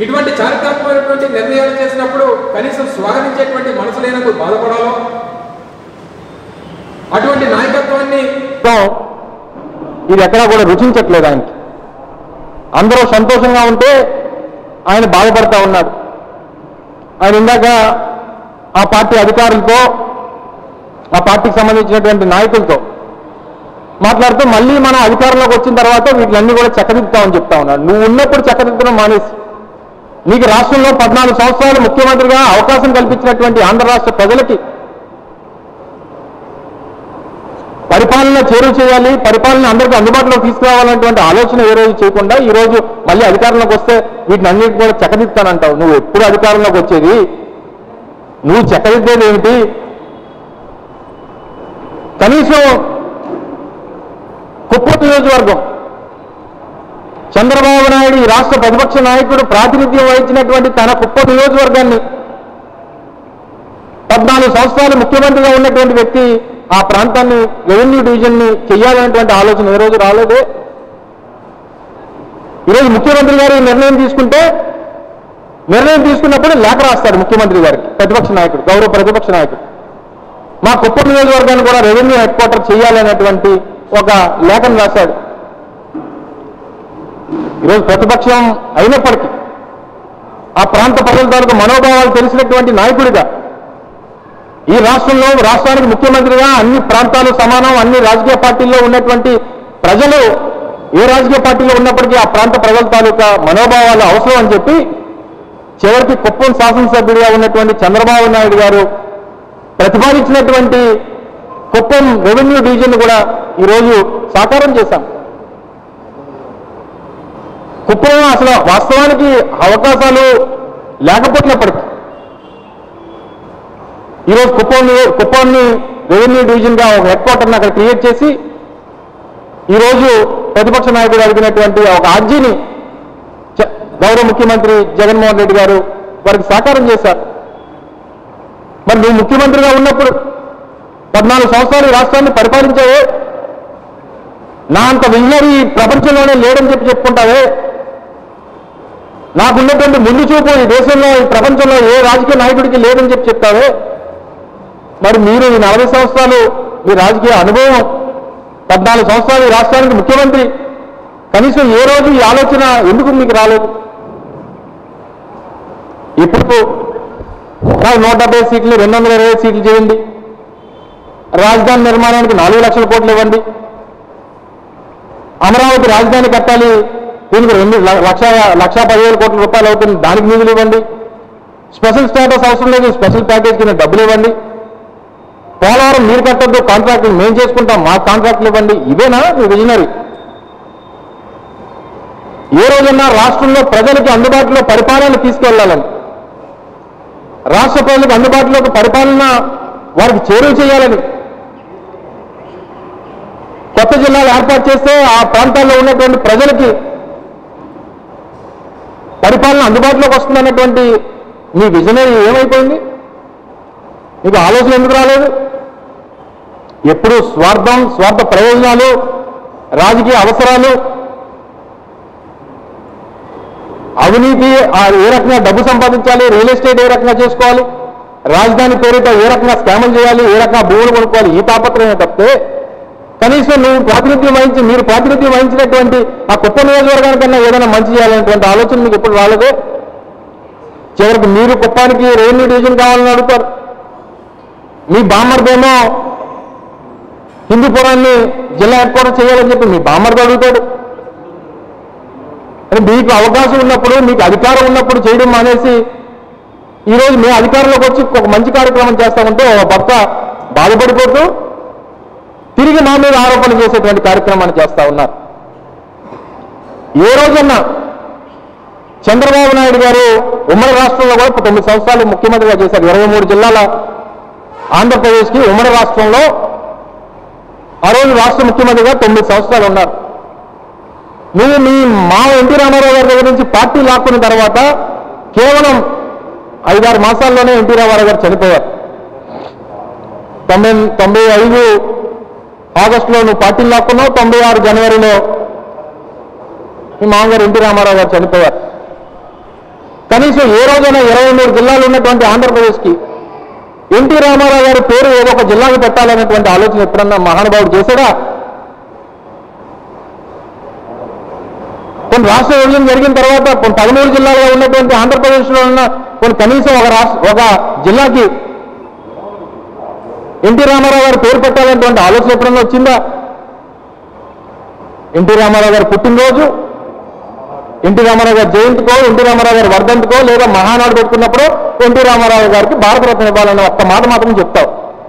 ఇటువంటి చారిత్రాత్మకమైనటువంటి నిర్ణయాలు చేసినప్పుడు కనీసం స్వాగతించేటువంటి మనసు లేనందుకు బాధపడాలో అటువంటి నాయకత్వాన్ని ఇది ఎక్కడా కూడా రుచించట్లేదు ఆయనకి అందరూ సంతోషంగా ఉంటే ఆయన బాధపడతా ఉన్నాడు ఆయన ఇందాక ఆ పార్టీ అధికారులతో ఆ పార్టీకి సంబంధించినటువంటి నాయకులతో మాట్లాడుతూ మళ్ళీ మనం అధికారంలోకి వచ్చిన తర్వాత వీటిలన్నీ కూడా చక్కదిద్దుతామని చెప్తా ఉన్నాడు నువ్వు ఉన్నప్పుడు చక్కదిద్దడం మానేసి నీకు రాష్ట్రంలో పద్నాలుగు సంవత్సరాలు ముఖ్యమంత్రిగా అవకాశం కల్పించినటువంటి ఆంధ్ర రాష్ట్ర ప్రజలకి పరిపాలన చేరువ చేయాలి పరిపాలన అందరికీ అందుబాటులోకి తీసుకురావాలన్నటువంటి ఆలోచన ఏ రోజు చేయకుండా ఈ రోజు మళ్ళీ అధికారంలోకి వస్తే వీటిని అన్నిటి కూడా చక్కదిస్తానంటావు నువ్వు ఎప్పుడు అధికారంలోకి వచ్చేది నువ్వు చక్కదిద్దేది ఏమిటి కనీసం కుప్పం నియోజకవర్గం చంద్రబాబు నాయుడు ఈ రాష్ట్ర ప్రతిపక్ష నాయకుడు ప్రాతినిధ్యం వహించినటువంటి తన కుప్పం నియోజకవర్గాన్ని పద్నాలుగు సంవత్సరాలు ముఖ్యమంత్రిగా ఉన్నటువంటి వ్యక్తి ఆ ప్రాంతాన్ని రెవెన్యూ డివిజన్ ని చెయ్యాలనేటువంటి ఆలోచన ఏ రోజు రాలేదే ఈరోజు ముఖ్యమంత్రి గారు ఈ నిర్ణయం తీసుకుంటే నిర్ణయం తీసుకున్నప్పుడు లేఖ రాస్తాడు ముఖ్యమంత్రి గారికి ప్రతిపక్ష నాయకుడు గౌరవ ప్రతిపక్ష నాయకుడు మా కుప్పం నియోజకవర్గాన్ని కూడా రెవెన్యూ హెడ్ క్వార్టర్ చేయాలనేటువంటి ఒక లేఖను రాశాడు ఈరోజు ప్రతిపక్షం అయినప్పటికీ ఆ ప్రాంత ప్రజల తాలూకు మనోభావాలు తెలిసినటువంటి నాయకుడిగా ఈ రాష్ట్రంలో రాష్ట్రానికి ముఖ్యమంత్రిగా అన్ని ప్రాంతాలు సమానం అన్ని రాజకీయ పార్టీల్లో ఉన్నటువంటి ప్రజలు ఏ రాజకీయ పార్టీలో ఉన్నప్పటికీ ఆ ప్రాంత ప్రజల తాలూకా మనోభావాలు అవసరం అని చెప్పి చివరికి కుప్పం శాసనసభ్యుడిగా ఉన్నటువంటి చంద్రబాబు నాయుడు గారు ప్రతిపాదించినటువంటి కుప్పం రెవెన్యూ డివిజన్ కూడా ఈరోజు సాకారం చేశాం కుప్పం అసలు వాస్తవానికి అవకాశాలు లేకపోయినప్పటికీ ఈరోజు కుప్పం కుప్పాన్ని రెవెన్యూ డివిజన్గా ఒక హెడ్ క్వార్టర్ని అక్కడ క్రియేట్ చేసి ఈరోజు ప్రతిపక్ష నాయకుడు అడిగినటువంటి ఒక అర్జీని చ- గౌరవ ముఖ్యమంత్రి జగన్మోహన్ రెడ్డి గారు వారికి సాకారం చేశారు మరి నువ్వు ముఖ్యమంత్రిగా ఉన్నప్పుడు పద్నాలుగు సంవత్సరాలు ఈ రాష్ట్రాన్ని పరిపాలించావే నా అంత విజనరీ ప్రపంచంలోనే లేడని చెప్పి చెప్పుకుంటావే నాకున్నటువంటి ముందు చూపు ఈ దేశంలో ఈ ప్రపంచంలో ఏ రాజకీయ నాయకుడికి లేదని చెప్పి చెప్తావే మరి మీరు ఈ నలభై సంవత్సరాలు మీ రాజకీయ అనుభవం పద్నాలుగు సంవత్సరాలు ఈ రాష్ట్రానికి ముఖ్యమంత్రి కనీసం ఏ రోజు ఈ ఆలోచన ఎందుకు మీకు రాలేదు ఇప్పుడు నాకు నూట డెబ్బై సీట్లు రెండు వందల ఇరవై సీట్లు చేయండి రాజధాని నిర్మాణానికి నాలుగు లక్షల కోట్లు ఇవ్వండి అమరావతి రాజధాని కట్టాలి దీనికి రెండు ల- లక్ష లక్ష పదివేల కోట్ల రూపాయలు అవుతుంది దానికి నిధులు ఇవ్వండి స్పెషల్ స్టేటస్ అవసరం లేదు స్పెషల్ ప్యాకేజ్ కింద డబ్బులు ఇవ్వండి పోలవరం మీరు కట్టద్దు కాంట్రాక్టులు మేము చేసుకుంటాం మా కాంట్రాక్టులు ఇవ్వండి ఇవేనా మీ విజనరీ ఏ రోజన్నా రాష్ట్రంలో ప్రజలకి అందుబాటులో పరిపాలన తీసుకెళ్లాలని రాష్ట్ర ప్రజలకు అందుబాటులోకి పరిపాలన వారికి చేరువ చేయాలని కొత్త జిల్లాలు ఏర్పాటు చేస్తే ఆ ప్రాంతాల్లో ఉన్నటువంటి ప్రజలకి పరిపాలన అందుబాటులోకి వస్తుందన్నటువంటి మీ విజనరీ ఏమైపోయింది మీకు ఆలోచన ఎందుకు రాలేదు ఎప్పుడు స్వార్థం స్వార్థ ప్రయోజనాలు రాజకీయ అవసరాలు అవినీతి ఆ ఏ రకంగా డబ్బు సంపాదించాలి రియల్ ఎస్టేట్ ఏ రకంగా చేసుకోవాలి రాజధాని పేరిట ఏ రకంగా స్కాములు చేయాలి ఏ రకంగా భూములు కొనుక్కోవాలి ఈ తాపత్రమే తప్పితే కనీసం నువ్వు ప్రాతినిధ్యం వహించి మీరు ప్రాతినిధ్యం వహించినటువంటి ఆ కుప్ప నియోజకవర్గానికన్నా ఏదైనా మంచి చేయాలనేటువంటి ఆలోచన మీకు ఎప్పుడు రాలేదే చివరికి మీరు కుప్పానికి రెవెన్యూ డివిజన్ కావాలని అడుగుతారు మీ బామ్మర్దేమో హిందూపురాన్ని జిల్లా హెడ్ క్వార్టర్ చేయాలని చెప్పి మీ బామ్మర్ది అడుగుతాడు అంటే మీకు అవకాశం ఉన్నప్పుడు మీకు అధికారం ఉన్నప్పుడు చేయడం మానేసి ఈరోజు మేము అధికారంలోకి వచ్చి ఒక మంచి కార్యక్రమం చేస్తామంటే ఒక భర్త బాధపడిపోతూ తిరిగి మా మీద ఆరోపణలు చేసేటువంటి కార్యక్రమాన్ని చేస్తా ఉన్నారు ఏ రోజన్నా చంద్రబాబు నాయుడు గారు ఉమ్మడి రాష్ట్రంలో కూడా తొమ్మిది సంవత్సరాలు ముఖ్యమంత్రిగా చేశారు ఇరవై మూడు జిల్లాల ఆంధ్రప్రదేశ్కి ఉమ్మడి రాష్ట్రంలో ఆ రోజు రాష్ట్ర ముఖ్యమంత్రిగా తొమ్మిది సంవత్సరాలు ఉన్నారు నువ్వు మీ మా ఎన్టీ రామారావు గారి దగ్గర నుంచి పార్టీ లాక్కున్న తర్వాత కేవలం ఐదారు మాసాల్లోనే ఎన్టీ రామారావు గారు చనిపోయారు తొంభై తొంభై ఐదు ఆగస్టులో నువ్వు పార్టీలు లాక్కున్నావు తొంభై ఆరు జనవరిలో మీ మామగారు ఎన్టీ రామారావు గారు చనిపోయారు కనీసం ఏ రోజైనా ఇరవై మూడు జిల్లాలు ఉన్నటువంటి ఆంధ్రప్రదేశ్కి ఎన్టీ రామారావు గారి పేరు ఏదో ఒక జిల్లాకు పెట్టాలనేటువంటి ఆలోచన ఎప్పుడన్నా మహానుభావుడు చేశాడా కొన్ని రాష్ట్ర విభజన జరిగిన తర్వాత కొన్ని పదమూడు జిల్లాలుగా ఉన్నటువంటి ఆంధ్రప్రదేశ్లో ఉన్న కొన్ని కనీసం ఒక రాష్ట్ర ఒక జిల్లాకి ఎన్టీ రామారావు గారి పేరు పెట్టాలనేటువంటి ఆలోచన ఎప్పుడన్నా వచ్చిందా ఎన్టీ రామారావు గారి పుట్టినరోజు ఎన్టీ రామారావు గారి జయంతికో ఎన్టీ రామారావు గారి వర్ధంతికో లేదా మహానాడు పెట్టుకున్నప్పుడు ఎన్టీ రామారావు గారికి భారతరత్న ఇవ్వాలన్న ఒక్క మాట మాత్రం చెప్తావు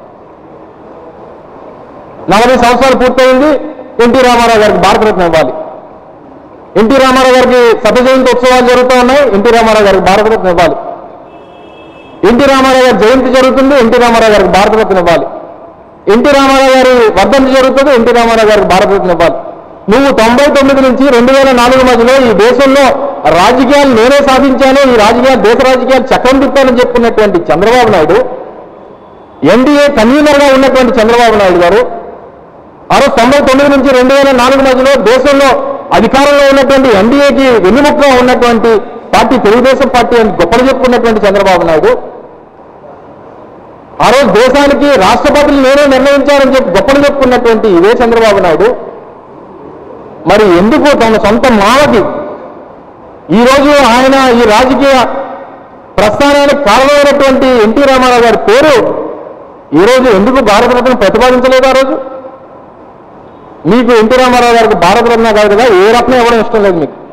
నలభై సంవత్సరాలు పూర్తయింది ఎన్టీ రామారావు గారికి భారతరత్న ఇవ్వాలి ఎన్టీ రామారావు గారికి శత జయంతి ఉత్సవాలు జరుగుతూ ఉన్నాయి ఎన్టీ రామారావు గారికి భారతరత్న ఇవ్వాలి ఎన్టీ రామారావు గారి జయంతి జరుగుతుంది ఎన్టీ రామారావు గారికి భారతరత్న ఇవ్వాలి ఎన్టీ రామారావు గారి వర్ధంతి జరుగుతుంది ఎన్టీ రామారావు గారికి భారతరత్న ఇవ్వాలి నువ్వు తొంభై తొమ్మిది నుంచి రెండు వేల నాలుగు మధ్యలో ఈ దేశంలో రాజకీయాలు నేనే సాధించాను ఈ రాజకీయాలు దేశ రాజకీయాలు చక్రం తిప్పానని చెప్పుకున్నటువంటి చంద్రబాబు నాయుడు ఎన్డీఏ కన్వీనర్గా ఉన్నటువంటి చంద్రబాబు నాయుడు గారు ఆ రోజు తొంభై తొమ్మిది నుంచి రెండు వేల నాలుగు మధ్యలో దేశంలో అధికారంలో ఉన్నటువంటి ఎన్డీఏకి వెన్నుముకగా ఉన్నటువంటి పార్టీ తెలుగుదేశం పార్టీ అని గొప్పలు చెప్పుకున్నటువంటి చంద్రబాబు నాయుడు ఆ రోజు దేశానికి రాష్ట్రపతిని నేనే నిర్ణయించారని చెప్పి గొప్పలు చెప్పుకున్నటువంటి ఇదే చంద్రబాబు నాయుడు మరి ఎందుకు తన సొంత మావకి ఈరోజు ఆయన ఈ రాజకీయ ప్రస్థానానికి కారణమైనటువంటి ఎన్టీ రామారావు గారి పేరు ఈరోజు ఎందుకు భారతరత్న ప్రతిపాదించలేదు ఆ రోజు మీకు ఎన్టీ రామారావు గారికి భారతరత్న కాదు కదా ఏ రత్నం ఇవ్వడం ఇష్టం లేదు మీకు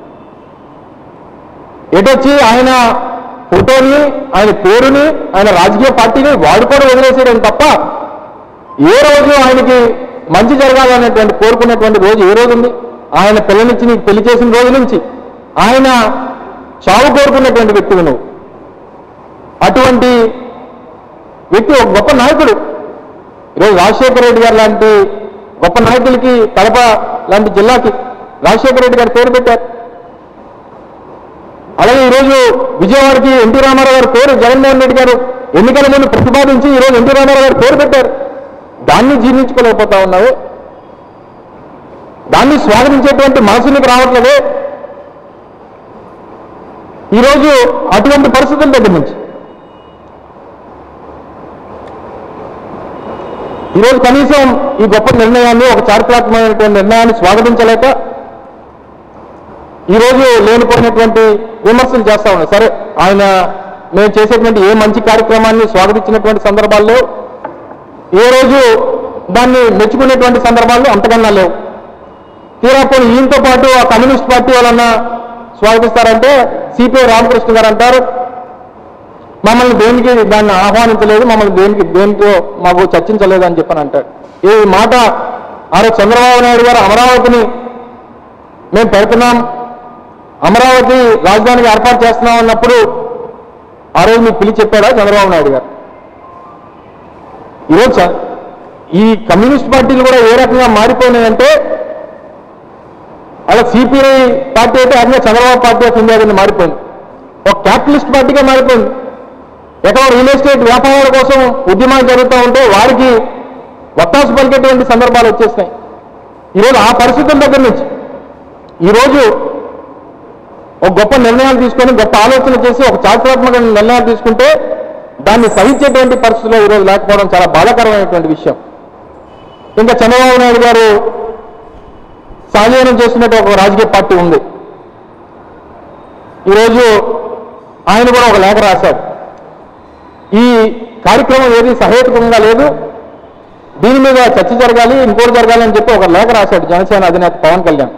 ఎటొచ్చి ఆయన ఫోటోని ఆయన పేరుని ఆయన రాజకీయ పార్టీని వాడుకొని వదిలేసేయడం తప్ప ఏ రోజు ఆయనకి మంచి జరగాలనేటువంటి కోరుకున్నటువంటి రోజు ఏ రోజు ఉంది ఆయన పిల్లనిచ్చి నీకు పెళ్లి చేసిన రోజు నుంచి ఆయన చావు కోరుకున్నటువంటి వ్యక్తివి నువ్వు అటువంటి వ్యక్తి ఒక గొప్ప నాయకుడు ఈరోజు రాజశేఖర రెడ్డి గారు లాంటి గొప్ప నాయకులకి కడప లాంటి జిల్లాకి రాజశేఖర రెడ్డి గారు పేరు పెట్టారు అలాగే ఈరోజు విజయవాడకి ఎన్టీ రామారావు గారి పేరు జగన్మోహన్ రెడ్డి గారు ఎన్నికల ముందు ప్రతిపాదించి ఈరోజు ఎన్టీ రామారావు గారి పేరు పెట్టారు దాన్ని జీర్ణించుకోలేకపోతా ఉన్నావు దాన్ని స్వాగతించేటువంటి మనసు నీకు రావట్లేదే ఈరోజు అటువంటి పరిస్థితుల దగ్గర నుంచి ఈరోజు కనీసం ఈ గొప్ప నిర్ణయాన్ని ఒక చారిత్రాత్మకమైనటువంటి నిర్ణయాన్ని స్వాగతించలేక ఈరోజు లేనిపోయినటువంటి విమర్శలు చేస్తా ఉన్నాయి సరే ఆయన మేము చేసేటువంటి ఏ మంచి కార్యక్రమాన్ని స్వాగతించినటువంటి సందర్భాల్లో ఏ రోజు దాన్ని మెచ్చుకునేటువంటి సందర్భాల్లో అంతకన్నా లేవు తీరా పోనీ ఈయనతో పాటు ఆ కమ్యూనిస్ట్ పార్టీ వాళ్ళన్నా స్వాగతిస్తారంటే సిపిఐ రామకృష్ణ గారు అంటారు మమ్మల్ని దేనికి దాన్ని ఆహ్వానించలేదు మమ్మల్ని దేనికి దేనితో మాకు చర్చించలేదు అని చెప్పని అంటాడు ఈ మాట ఆ రోజు చంద్రబాబు నాయుడు గారు అమరావతిని మేము పెడుతున్నాం అమరావతి రాజధానికి ఏర్పాటు చేస్తున్నాం అన్నప్పుడు ఆ రోజు మీకు పిలిచి చెప్పాడా చంద్రబాబు నాయుడు గారు ఈరోజు చ- ఈ కమ్యూనిస్ట్ పార్టీలు కూడా ఏ రకంగా మారిపోయినాయంటే అలా సిపిఐ పార్టీ అయితే అదే చంద్రబాబు పార్టీ ఆఫ్ ఇండియా కింద మారిపోయింది ఒక క్యాపిటలిస్ట్ పార్టీగా మారిపోయింది ఎక్కడో రియల్ ఎస్టేట్ వ్యాపారాల కోసం ఉద్యమాలు జరుగుతూ ఉంటే వారికి వత్తాసు పలికేటువంటి సందర్భాలు వచ్చేసినాయి ఈరోజు ఆ పరిస్థితుల దగ్గర నుంచి ఈరోజు ఒక గొప్ప నిర్ణయాలు తీసుకొని గొప్ప ఆలోచన చేసి ఒక చారిత్రాత్మక నిర్ణయాలు తీసుకుంటే దాన్ని సహించేటువంటి పరిస్థితుల్లో ఈరోజు లేకపోవడం చాలా బాధాకరమైనటువంటి విషయం ఇంకా చంద్రబాబు నాయుడు గారు సహజీవనం చేస్తున్నట్టు ఒక రాజకీయ పార్టీ ఉంది ఈరోజు ఆయన కూడా ఒక లేఖ రాశాడు ఈ కార్యక్రమం ఏది సహేతుకంగా లేదు దీని మీద చర్చ జరగాలి ఇంకోటి జరగాలి అని చెప్పి ఒక లేఖ రాశాడు జనసేన అధినేత పవన్ కళ్యాణ్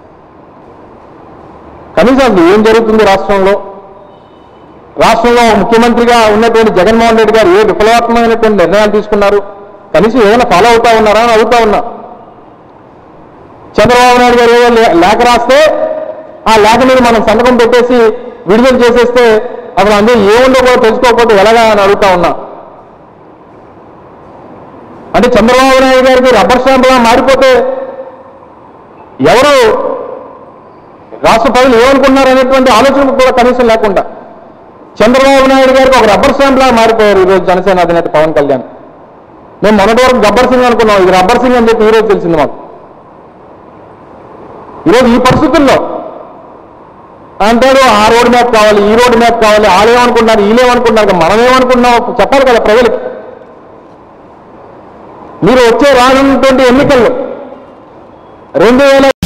కనీసం అసలు ఏం జరుగుతుంది రాష్ట్రంలో రాష్ట్రంలో ముఖ్యమంత్రిగా ఉన్నటువంటి జగన్మోహన్ రెడ్డి గారు ఏ విప్లవాత్మకమైనటువంటి నిర్ణయాలు తీసుకున్నారు కనీసం ఏమైనా ఫాలో అవుతా ఉన్నారా అని అడుగుతా ఉన్నా చంద్రబాబు నాయుడు గారు ఏదో లే- లేఖ రాస్తే ఆ లేఖ మీద మనం సంతకం పెట్టేసి విడుదల చేసేస్తే అసలు అందులో ఏముందో కూడా తెలుసుకోకపోతే ఎలాగా అని అడుగుతా ఉన్నా అంటే చంద్రబాబు నాయుడు గారికి రబ్బర్ స్టాంపులా మారిపోతే ఎవరు రాష్ట్ర ప్రజలు ఏమనుకున్నారు అనేటువంటి ఆలోచన కూడా కనీసం లేకుండా చంద్రబాబు నాయుడు గారికి ఒక రబ్బర్ స్టాంప్ లా మారిపోయారు ఈరోజు జనసేన అధినేత పవన్ కళ్యాణ్ మేము మొన్నటి వరకు గబ్బర్ సింగ్ అనుకున్నాం ఇది రబ్బర్ సింగ్ అని చెప్పి ఈరోజు తెలిసింది మాకు ఈరోజు ఈ పరిస్థితుల్లో అంటాడు ఆ రోడ్ మ్యాప్ కావాలి ఈ రోడ్ మ్యాప్ కావాలి వాళ్ళేమనుకుంటున్నారు వీళ్ళేమనుకుంటున్నారు మనం ఏమనుకుంటున్నాం చెప్పాలి కదా ప్రజలకు మీరు వచ్చే రానున్నటువంటి ఎన్నికల్లో రెండు వేల